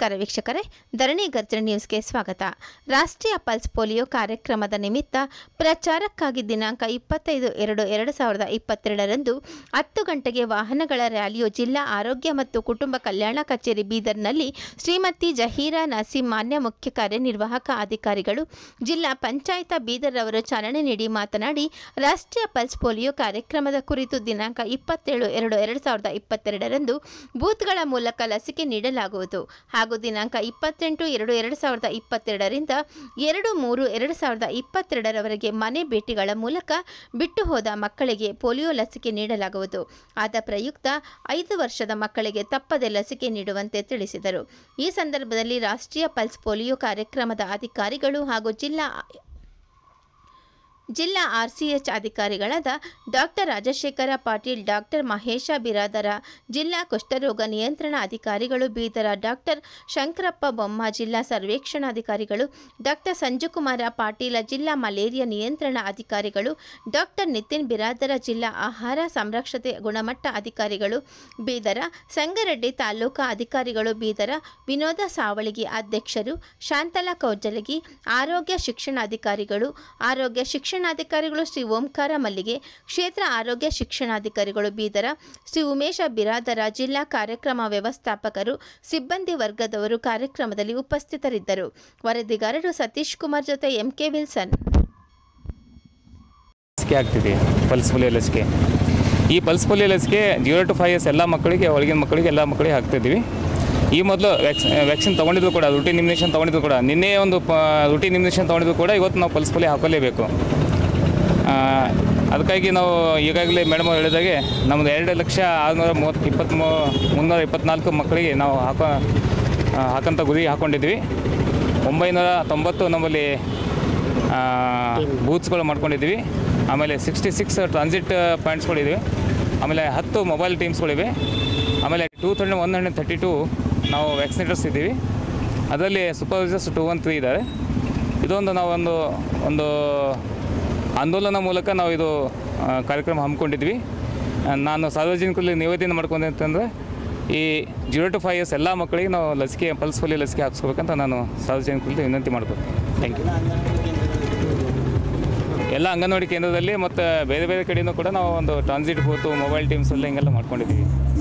ನಮಸ್ಕಾರ ವೀಕ್ಷಕರೇ ಧರಣಿ ಗರ್ಜನೆ ನ್ಯೂಸ್ಗೆ ಸ್ವಾಗತ ರಾಷ್ಟ್ರೀಯ ಪಲ್ಸ್ ಪೋಲಿಯೋ ಕಾರ್ಯಕ್ರಮದ ನಿಮಿತ್ತ ಪ್ರಚಾರಕ್ಕಾಗಿ ದಿನಾಂಕ ಇಪ್ಪತ್ತೈದು ಎರಡು ಎರಡು ಸಾವಿರದ ಇಪ್ಪತ್ತೆರಡರಂದು ಹತ್ತು ಗಂಟೆಗೆ ವಾಹನಗಳ ರ್ಯಾಲಿಯು ಜಿಲ್ಲಾ ಆರೋಗ್ಯ ಮತ್ತು ಕುಟುಂಬ ಕಲ್ಯಾಣ ಕಚೇರಿ ಬೀದರ್ನಲ್ಲಿ ಶ್ರೀಮತಿ ಜಹೀರಾ ನಸೀಂ ಮಾನ್ಯ ಮುಖ್ಯ ಕಾರ್ಯನಿರ್ವಾಹಕ ಅಧಿಕಾರಿಗಳು ಜಿಲ್ಲಾ ಪಂಚಾಯತ ಬೀದರ್ ಅವರು ಚಾಲನೆ ನೀಡಿ ಮಾತನಾಡಿ ರಾಷ್ಟ್ರೀಯ ಪಲ್ಸ್ ಪೋಲಿಯೋ ಕಾರ್ಯಕ್ರಮದ ಕುರಿತು ದಿನಾಂಕ ಇಪ್ಪತ್ತೇಳು ಎರಡು ಎರಡು ಸಾವಿರದ ಇಪ್ಪತ್ತೆರಡರಂದು ಬೂತ್ಗಳ ಮೂಲಕ ಲಸಿಕೆ ನೀಡಲಾಗುವುದು ಹಾಗೂ ದಿನಾಂಕ ಇಪ್ಪತ್ತೆಂಟು ಎರಡು ಎರಡು ಸಾವಿರದ ಇಪ್ಪತ್ತೆರಡರಿಂದ ಎರಡು ಮೂರು ಎರಡು ಸಾವಿರದ ಇಪ್ಪತ್ತೆರಡರವರೆಗೆ ಮನೆ ಭೇಟಿಗಳ ಮೂಲಕ ಬಿಟ್ಟು ಹೋದ ಮಕ್ಕಳಿಗೆ ಪೋಲಿಯೋ ಲಸಿಕೆ ನೀಡಲಾಗುವುದು ಆದ ಪ್ರಯುಕ್ತ ಐದು ವರ್ಷದ ಮಕ್ಕಳಿಗೆ ತಪ್ಪದೆ ಲಸಿಕೆ ನೀಡುವಂತೆ ತಿಳಿಸಿದರು ಈ ಸಂದರ್ಭದಲ್ಲಿ ರಾಷ್ಟ್ರೀಯ ಪಲ್ಸ್ ಪೋಲಿಯೋ ಕಾರ್ಯಕ್ರಮದ ಅಧಿಕಾರಿಗಳು ಹಾಗೂ ಜಿಲ್ಲಾ ಜಿಲ್ಲಾ ಆರ್ಸಿಎಚ್ ಅಧಿಕಾರಿಗಳಾದ ಡಾಕ್ಟರ್ ರಾಜಶೇಖರ ಪಾಟೀಲ್ ಡಾಕ್ಟರ್ ಮಹೇಶ ಬಿರಾದರ ಜಿಲ್ಲಾ ಕುಷ್ಠರೋಗ ನಿಯಂತ್ರಣ ಅಧಿಕಾರಿಗಳು ಬೀದರ ಡಾಕ್ಟರ್ ಶಂಕರಪ್ಪ ಬೊಮ್ಮ ಜಿಲ್ಲಾ ಸರ್ವೇಕ್ಷಣಾಧಿಕಾರಿಗಳು ಡಾಕ್ಟರ್ ಸಂಜುಕುಮಾರ ಪಾಟೀಲ ಜಿಲ್ಲಾ ಮಲೇರಿಯಾ ನಿಯಂತ್ರಣ ಅಧಿಕಾರಿಗಳು ಡಾಕ್ಟರ್ ನಿತಿನ್ ಬಿರಾದರ ಜಿಲ್ಲಾ ಆಹಾರ ಸಂರಕ್ಷತೆ ಗುಣಮಟ್ಟ ಅಧಿಕಾರಿಗಳು ಬೀದರ ಸಂಗರೆಡ್ಡಿ ತಾಲೂಕಾ ಅಧಿಕಾರಿಗಳು ಬೀದರ ವಿನೋದ ಸಾವಳಗಿ ಅಧ್ಯಕ್ಷರು ಶಾಂತಲಾ ಕೌಜಲಗಿ ಆರೋಗ್ಯ ಶಿಕ್ಷಣಾಧಿಕಾರಿಗಳು ಆರೋಗ್ಯ ಶಿಕ್ಷಣಾಧಿಕಾರಿಗಳು ಶ್ರೀ ಓಂಕಾರ ಮಲ್ಲಿಗೆ ಕ್ಷೇತ್ರ ಆರೋಗ್ಯ ಶಿಕ್ಷಣಾಧಿಕಾರಿಗಳು ಬೀದರ ಶ್ರೀ ಉಮೇಶ ಬಿರಾದರ ಜಿಲ್ಲಾ ಕಾರ್ಯಕ್ರಮ ವ್ಯವಸ್ಥಾಪಕರು ಸಿಬ್ಬಂದಿ ವರ್ಗದವರು ಕಾರ್ಯಕ್ರಮದಲ್ಲಿ ಉಪಸ್ಥಿತರಿದ್ದರು ವರದಿಗಾರರು ಸತೀಶ್ ಕುಮಾರ್ ಜೊತೆ ಎಂಕೆ ವಿಲ್ಸನ್ ಲಸಿಕೆ ಆಗ್ತಿದೆ ಪಲ್ಸ್ ಪೋಲಿಯೋ ಲಸಿಕೆ ಈ ಪಲ್ಸ್ ಪೋಲಿಯೋ ಲಸಿಕೆ ಜೀರೋ ಟು ಫೈವ್ ಇಯರ್ಸ್ ಎಲ್ಲ ಮಕ್ಕಳಿಗೆ ಒಳಗಿನ ಮಕ್ಕಳಿಗೆ ಎಲ್ಲ ಮಕ್ಕಳಿಗೆ ಹಾಕ್ತಿದ್ದೀವಿ ಈ ಮೊದಲು ವ್ಯಾಕ್ಸ್ ವ್ಯಾಕ್ಸಿನ್ ತೊಗೊಂಡಿದ್ದು ಕೂಡ ರುಟೀನ್ ಇಮ್ಯುನೇಷನ್ ತೊಗೊಂಡಿದ್ದು ಕೂಡ ನಿನ್ನೆ ಒಂದು ಪ ರುಟೀನ್ ಇಮ್ಯುನೇಷನ್ ತೊಗೊಂಡಿದ್ದು ಕೂಡ ಇವತ್ತು ನಾವು ಪಲ್ಸ್ ಪೋಲಿಯೋ ಹಾಕೊಳ್ಳೇಬೇಕು ಆ, ಅದಕ್ಕಾಗಿ ನಾವು ಈಗಾಗಲೇ ಮೇಡಮ್ ಅವ್ರು ಹೇಳಿದಾಗೆ ನಮ್ಮದು ಎರಡು ಲಕ್ಷ ಆರುನೂರ ಮೂವತ್ತು ಇಪ್ಪತ್ತ್ ಮುನ್ನೂರ ಇಪ್ಪತ್ತ್ನಾಲ್ಕು ಮಕ್ಕಳಿಗೆ ನಾವು ಹಾಕೋ ಆ, ಹಾಕಂತ ಗುರಿ ಹಾಕ್ಕೊಂಡಿದ್ವಿ ಒಂಬೈನೂರ ತೊಂಬತ್ತು ನಮ್ಮಲ್ಲಿ ಆ, ಬೂತ್ಸ್ಗಳು ಮಾಡ್ಕೊಂಡಿದ್ವಿ ಆಮೇಲೆ ಸಿಕ್ಸ್ಟಿ ಸಿಕ್ಸ್ ಟ್ರಾನ್ಸಿಟ್ ಪಾಯಿಂಟ್ಸ್ಗಳಿವೆ ಆಮೇಲೆ ಹತ್ತು ಮೊಬೈಲ್ ಟೀಮ್ಸ್ಗಳಿವೆ ಆಮೇಲೆ two thousand one hundred thirty two ನಾವು ವ್ಯಾಕ್ಸಿನೇಟರ್ಸ್ ಇದ್ದೀವಿ ಅದರಲ್ಲಿ ಸೂಪರ್ವೈಸರ್ಸ್ ಟೂ ಒನ್ ತ್ರೀ ಇದ್ದಾರೆ ಇದೊಂದು ನಾವೊಂದು ಒಂದು ಆಂದೋಲನ ಮೂಲಕ ನಾವು ಇದು ಆ, ಕಾರ್ಯಕ್ರಮ ಹಮ್ಮಿಕೊಂಡಿದ್ವಿ ಆ, ನಾನು ಸಾರ್ವಜನಿಕರಲ್ಲಿ ನಿವೇದನೆ ಮಾಡ್ಕೊಂಡೆ ಅಂತಂದರೆ ಈ ಜೀರೋ ಟು ಫೈವ್ ಇಯರ್ಸ್ ಎಲ್ಲ ಮಕ್ಕಳಿಗೆ ನಾವು ಲಸಿಕೆ ಪಲ್ಸ್ ಪೋಲಿಯೋ ಲಸಿಕೆ ಹಾಕ್ಸ್ಕೋಬೇಕಂತ ನಾನು ಸಾರ್ವಜನಿಕರಲ್ಲಿ ವಿನಂತಿ ಮಾಡ್ತೀನಿ ಥ್ಯಾಂಕ್ ಯು ಎಲ್ಲ ಅಂಗನವಾಡಿ ಕೇಂದ್ರದಲ್ಲಿ ಮತ್ತು ಬೇರೆ ಬೇರೆ ಕಡೆಯೂ ಕೂಡ ನಾವು ಒಂದು ಟ್ರಾನ್ಸಿಟ್ ಬೂತು ಮೊಬೈಲ್ ಟೀಮ್ಸ್ ಎಲ್ಲ ಹಿಂಗೆಲ್ಲ ಮಾಡ್ಕೊಂಡಿದ್ದೀವಿ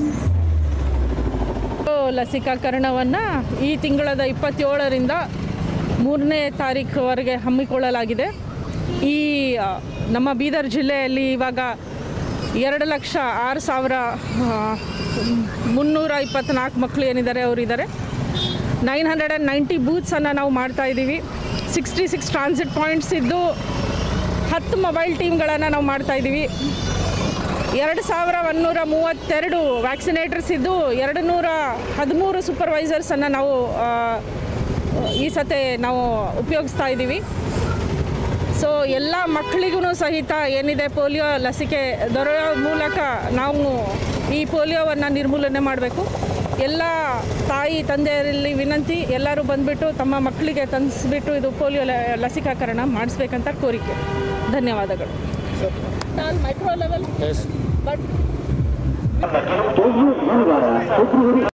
ಲಸಿಕಾಕರಣವನ್ನು ಈ ತಿಂಗಳದ ಇಪ್ಪತ್ತೇಳರಿಂದ ಮೂರನೇ ತಾರೀಕುವರೆಗೆ ಹಮ್ಮಿಕೊಳ್ಳಲಾಗಿದೆ ಈ ಆ, ನಮ್ಮ ಬೀದರ್ ಜಿಲ್ಲೆಯಲ್ಲಿ ಇವಾಗ ಎರಡು ಲಕ್ಷ ಆರು ಸಾವಿರ ಆ, ಮುನ್ನೂರ ಇಪ್ಪತ್ತ್ನಾಲ್ಕು ಮಕ್ಕಳು ಏನಿದ್ದಾರೆ ಅವರಿದ್ದಾರೆ ನೈನ್ ಹಂಡ್ರೆಡ್ ಆ್ಯಂಡ್ ನೈಂಟಿ ಬೂತ್ಸನ್ನು ನಾವು ಮಾಡ್ತಾ ಇದ್ದೀವಿ ಸಿಕ್ಸ್ಟಿ ಸಿಕ್ಸ್ ಟ್ರಾನ್ಸಿಟ್ ಪಾಯಿಂಟ್ಸ್ ಇದ್ದು ಹತ್ತು ಮೊಬೈಲ್ ಟೀಮ್ಗಳನ್ನು ನಾವು ಮಾಡ್ತಾ ಇದ್ದೀವಿ ಎರಡು ಸಾವಿರ ಒಂದೂರ ಮೂವತ್ತೆರಡು ವ್ಯಾಕ್ಸಿನೇಟರ್ಸ್ ಇದ್ದು ಎರಡು ನೂರ ಹದಿಮೂರು ಸೂಪರ್ವೈಸರ್ಸನ್ನು ನಾವು ಆ, ಈ ಸತೆ ನಾವು ಉಪಯೋಗಿಸ್ತಾ ಇದ್ದೀವಿ ಸೊ ಎಲ್ಲ ಮಕ್ಕಳಿಗೂ ಸಹಿತ ಏನಿದೆ ಪೋಲಿಯೋ ಲಸಿಕೆ ದೊರೆಯೋ ಮೂಲಕ ನಾವು ಈ ಪೋಲಿಯೋವನ್ನು ನಿರ್ಮೂಲನೆ ಮಾಡಬೇಕು ಎಲ್ಲ ತಾಯಿ ತಂದೆಯರಲ್ಲಿ ವಿನಂತಿ ಎಲ್ಲರೂ ಬಂದುಬಿಟ್ಟು ತಮ್ಮ ಮಕ್ಕಳಿಗೆ ತಂದಿಸ್ಬಿಟ್ಟು ಇದು ಪೋಲಿಯೋ ಲ- ಲಸಿಕಾಕರಣ ಮಾಡಿಸ್ಬೇಕಂತ ಕೋರಿಕೆ ಧನ್ಯವಾದಗಳು ನಾನು ಮೈಕ್ರೋ ಲೆವೆಲ್ ಬಟ್